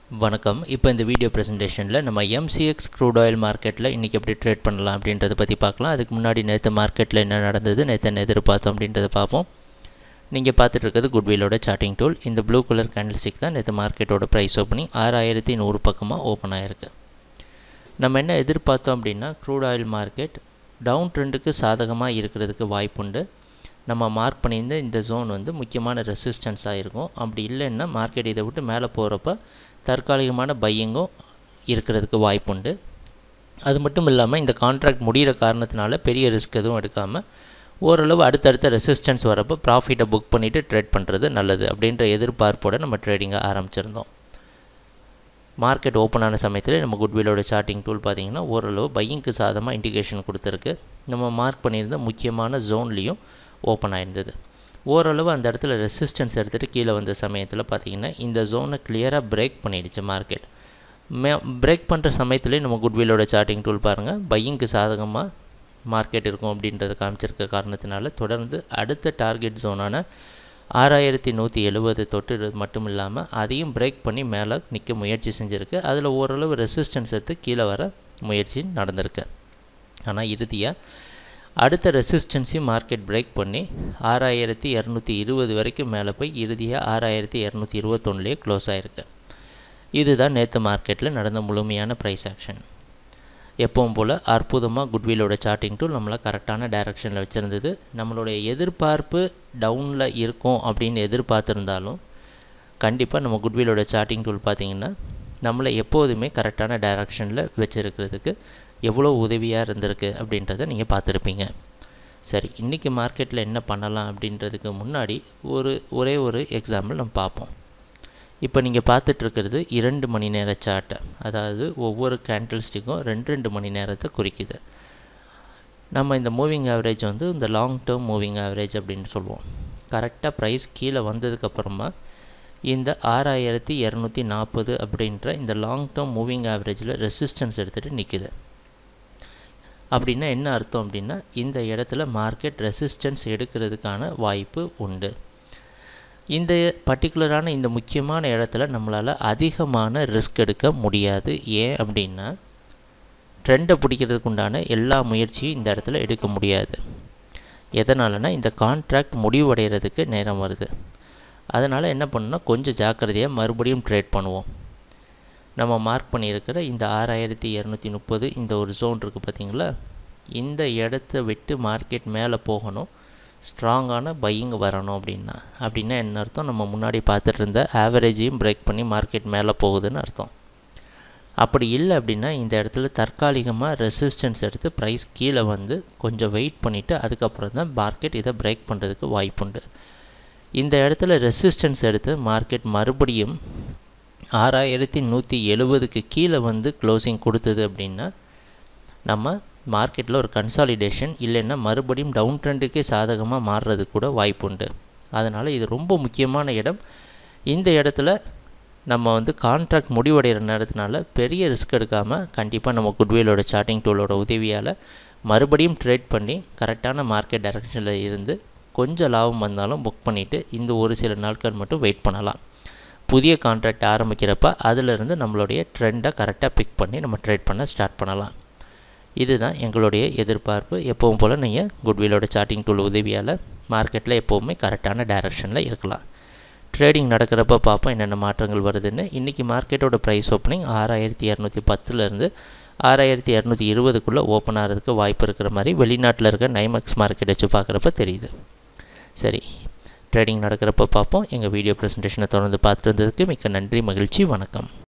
வணக்கம் இப்போ இந்த வீடியோ ப்ரெசன்டேஷனில் நம்ம எம்சிஎக்ஸ் க்ரூட் ஆயில் மார்க்கெட்டில் இன்றைக்கி எப்படி ட்ரேட் பண்ணலாம் அப்படின்றத பற்றி பார்க்கலாம் அதுக்கு முன்னாடி நேற்று மார்க்கெட்டில் என்ன நடந்தது நேற்று என்ன எதிர்பார்த்தோம் அப்படின்றத பார்ப்போம் நீங்கள் பார்த்துட்டு இருக்கிறது குட்விலோட சார்ட்டிங் டூல் இந்த ப்ளூ கலர் கேண்டில் ஸ்டிக் தான் நேற்று மார்க்கெட்டோட ப்ரைஸ் ஓப்பனிங் ஆறாயிரத்தி நூறு பக்கமாக ஓப்பன் ஆகிருக்கு நம்ம என்ன எதிர்பார்த்தோம் அப்படின்னா க்ரூட் ஆயில் மார்க்கெட் டவுன் ட்ரெண்டுக்கு சாதகமாக இருக்கிறதுக்கு வாய்ப்புண்டு நம்ம மார்க் பண்ணியிருந்த இந்த ஜோன் வந்து முக்கியமான ரெசிஸ்டன்ஸாக இருக்கும் அப்படி இல்லைன்னா மார்க்கெட் இதை விட்டு மேலே போகிறப்ப தற்காலிகமான பையிங்கும் இருக்கிறதுக்கு வாய்ப்புண்டு அது மட்டும் இல்லாமல் இந்த கான்ட்ராக்ட் முடிகிற காரணத்தினால பெரிய ரிஸ்க் எதுவும் எடுக்காமல் ஓரளவு அடுத்தடுத்த ரெசிஸ்டன்ஸ் வரப்போ ப்ராஃபிட்டை புக் பண்ணிவிட்டு ட்ரேட் பண்ணுறது நல்லது அப்படின்ற எதிர்பார்ப்போடு நம்ம ட்ரேடிங்கை ஆரம்பிச்சிருந்தோம் மார்க்கெட் ஓப்பன் ஆன சமயத்தில் நம்ம குட்விலோட சார்ட்டிங் டூல் பார்த்திங்கன்னா ஓரளவு பையிங்க்கு சாதமாக இண்டிகேஷன் கொடுத்துருக்கு நம்ம மார்க் பண்ணியிருந்த முக்கியமான ஜோன்லேயும் ஓப்பன் ஆயிருந்தது ஓரளவு அந்த இடத்துல ரெசிஸ்டன்ஸ் எடுத்துகிட்டு கீழே வந்த சமயத்தில் பார்த்திங்கன்னா இந்த ஜோனை கிளியராக பிரேக் பண்ணிடுச்சு மார்க்கெட் மே பிரேக் பண்ணுற சமயத்துலேயே நம்ம குட்விலோட சார்ட்டிங் டூல் பாருங்கள் பையிங்க்கு சாதகமாக மார்க்கெட் இருக்கும் அப்படின்றத காமிச்சிருக்க காரணத்தினால தொடர்ந்து அடுத்த டார்கெட் ஜோனான ஆறாயிரத்தி நூற்றி எழுபது தொட்டு மட்டும் இல்லாமல் அதையும் பிரேக் பண்ணி மேலே நிற்க முயற்சி செஞ்சுருக்கு அதில் ஓரளவு ரெசிஸ்டன்ஸ் எடுத்து கீழே வர முயற்சி நடந்திருக்கு ஆனால் இறுதியாக அடுத்த ரெசிஸ்டன்ஸையும் மார்க்கெட் பிரேக் பண்ணி ஆறாயிரத்தி இரநூத்தி இருபது வரைக்கும் மேலே போய் இறுதியாக ஆறாயிரத்தி இரநூத்தி இருபத்தொன்னுலேயே க்ளோஸ் ஆகிருக்கு இதுதான் நேற்று மார்க்கெட்டில் நடந்த முழுமையான ப்ரைஸ் ஆக்ஷன் எப்பவும் போல் அற்புதமாக குட்விலோட சார்ட்டிங் டூல் நம்மளை கரெக்டான டைரக்ஷனில் வச்சுருந்தது நம்மளுடைய எதிர்பார்ப்பு டவுனில் இருக்கும் அப்படின்னு எதிர்பார்த்துருந்தாலும் கண்டிப்பாக நம்ம குட்விலோட சார்ட்டிங் டூல் பார்த்திங்கன்னா நம்மளை எப்போதுமே கரெக்டான டைரக்ஷனில் வச்சுருக்கிறதுக்கு எவ்வளோ உதவியாக இருந்திருக்கு அப்படின்றத நீங்கள் பார்த்துருப்பீங்க சரி இன்றைக்கி மார்க்கெட்டில் என்ன பண்ணலாம் அப்படின்றதுக்கு முன்னாடி ஒரு ஒரே ஒரு எக்ஸாம்பிள் நம்ம பார்ப்போம் இப்போ நீங்கள் பார்த்துட்ருக்கிறது இரண்டு மணி நேர சார்ட்டை அதாவது ஒவ்வொரு கேண்டில் ஸ்டிக்கும் ரெண்டு ரெண்டு மணி நேரத்தை குறிக்குது நம்ம இந்த மூவிங் ஆவரேஜ் வந்து இந்த லாங் டேர்ம் மூவிங் ஆவரேஜ் அப்படின்னு சொல்லுவோம் கரெக்டாக ப்ரைஸ் கீழே வந்ததுக்கப்புறமா இந்த ஆறாயிரத்தி இரநூத்தி நாற்பது அப்படின்ற இந்த லாங் டேர்ம் மூவிங் ஆவரேஜில் ரெசிஸ்டன்ஸ் எடுத்துகிட்டு நிற்குது அப்படின்னா என்ன அர்த்தம் அப்படின்னா இந்த இடத்துல மார்க்கெட் ரெசிஸ்டன்ஸ் எடுக்கிறதுக்கான வாய்ப்பு உண்டு இந்த பர்டிகுலரான இந்த முக்கியமான இடத்துல நம்மளால் அதிகமான ரிஸ்க் எடுக்க முடியாது ஏன் அப்படின்னா ட்ரெண்டை பிடிக்கிறதுக்கு உண்டான எல்லா முயற்சியும் இந்த இடத்துல எடுக்க முடியாது எதனாலனா இந்த கான்ட்ராக்ட் முடிவடைகிறதுக்கு நேரம் வருது அதனால் என்ன பண்ணணும்னா கொஞ்சம் ஜாக்கிரதையாக மறுபடியும் ட்ரேட் பண்ணுவோம் நம்ம மார்க் பண்ணியிருக்கிற இந்த ஆறாயிரத்தி இரநூத்தி முப்பது இந்த ஒரு ஜோன் இருக்குது பார்த்திங்களா இந்த இடத்த விட்டு மார்க்கெட் மேலே போகணும் ஸ்ட்ராங்கான பையிங் வரணும் அப்படின்னா அப்படின்னா என்ன அர்த்தம் நம்ம முன்னாடி பார்த்துட்டு இருந்த ஆவரேஜையும் பிரேக் பண்ணி மார்க்கெட் மேலே போகுதுன்னு அர்த்தம் அப்படி இல்லை அப்படின்னா இந்த இடத்துல தற்காலிகமாக ரெசிஸ்டன்ஸ் எடுத்து ப்ரைஸ் கீழே வந்து கொஞ்சம் வெயிட் பண்ணிவிட்டு அதுக்கப்புறம் தான் மார்க்கெட் இதை பிரேக் பண்ணுறதுக்கு வாய்ப்புண்டு இந்த இடத்துல ரெசிஸ்டன்ஸ் எடுத்து மார்க்கெட் மறுபடியும் ஆறாயிரத்தி நூற்றி எழுபதுக்கு கீழே வந்து க்ளோசிங் கொடுத்தது அப்படின்னா நம்ம மார்க்கெட்டில் ஒரு கன்சாலிடேஷன் இல்லைன்னா மறுபடியும் டவுன் ட்ரெண்டுக்கே சாதகமாக மாறுறது கூட வாய்ப்புண்டு அதனால் இது ரொம்ப முக்கியமான இடம் இந்த இடத்துல நம்ம வந்து கான்ட்ராக்ட் முடிவடைகிற நேரத்தினால பெரிய ரிஸ்க் எடுக்காமல் கண்டிப்பாக நம்ம குட்விலோட சார்ட்டிங் டூலோட உதவியால் மறுபடியும் ட்ரேட் பண்ணி கரெக்டான மார்க்கெட் டைரக்ஷனில் இருந்து கொஞ்சம் லாபம் வந்தாலும் புக் பண்ணிவிட்டு இந்த ஒரு சில நாட்கள் மட்டும் வெயிட் பண்ணலாம் புதிய கான்ட்ராக்ட் ஆரம்பிக்கிறப்ப அதிலிருந்து நம்மளுடைய ட்ரெண்டை கரெக்டாக பிக் பண்ணி நம்ம ட்ரேட் பண்ண ஸ்டார்ட் பண்ணலாம் இதுதான் எங்களுடைய எதிர்பார்ப்பு எப்பவும் போல் நீங்கள் குட்விலோட சார்ட்டிங் டூல் உதவியால் மார்க்கெட்டில் எப்போவுமே கரெக்டான டைரக்ஷனில் இருக்கலாம் ட்ரேடிங் நடக்கிறப்ப பார்ப்போம் என்னென்ன மாற்றங்கள் வருதுன்னு இன்றைக்கி மார்க்கெட்டோட ப்ரைஸ் ஓப்பனிங் ஆறாயிரத்தி இரநூத்தி பத்துலேருந்து ஆறாயிரத்தி இரநூத்தி இருபதுக்குள்ளே ஓப்பன் ஆகிறதுக்கு வாய்ப்பு இருக்கிற மாதிரி வெளிநாட்டில் இருக்க நைமக்ஸ் மார்க்கெட் வச்சு பார்க்குறப்ப தெரியுது சரி ட்ரேடிங் நடக்கிறப்ப பார்ப்போம் எங்கள் வீடியோ ப்ரெசன்டேஷனை தொடர்ந்து பார்த்துட்டு இருந்ததுக்கு மிக்க நன்றி மகிழ்ச்சி வணக்கம்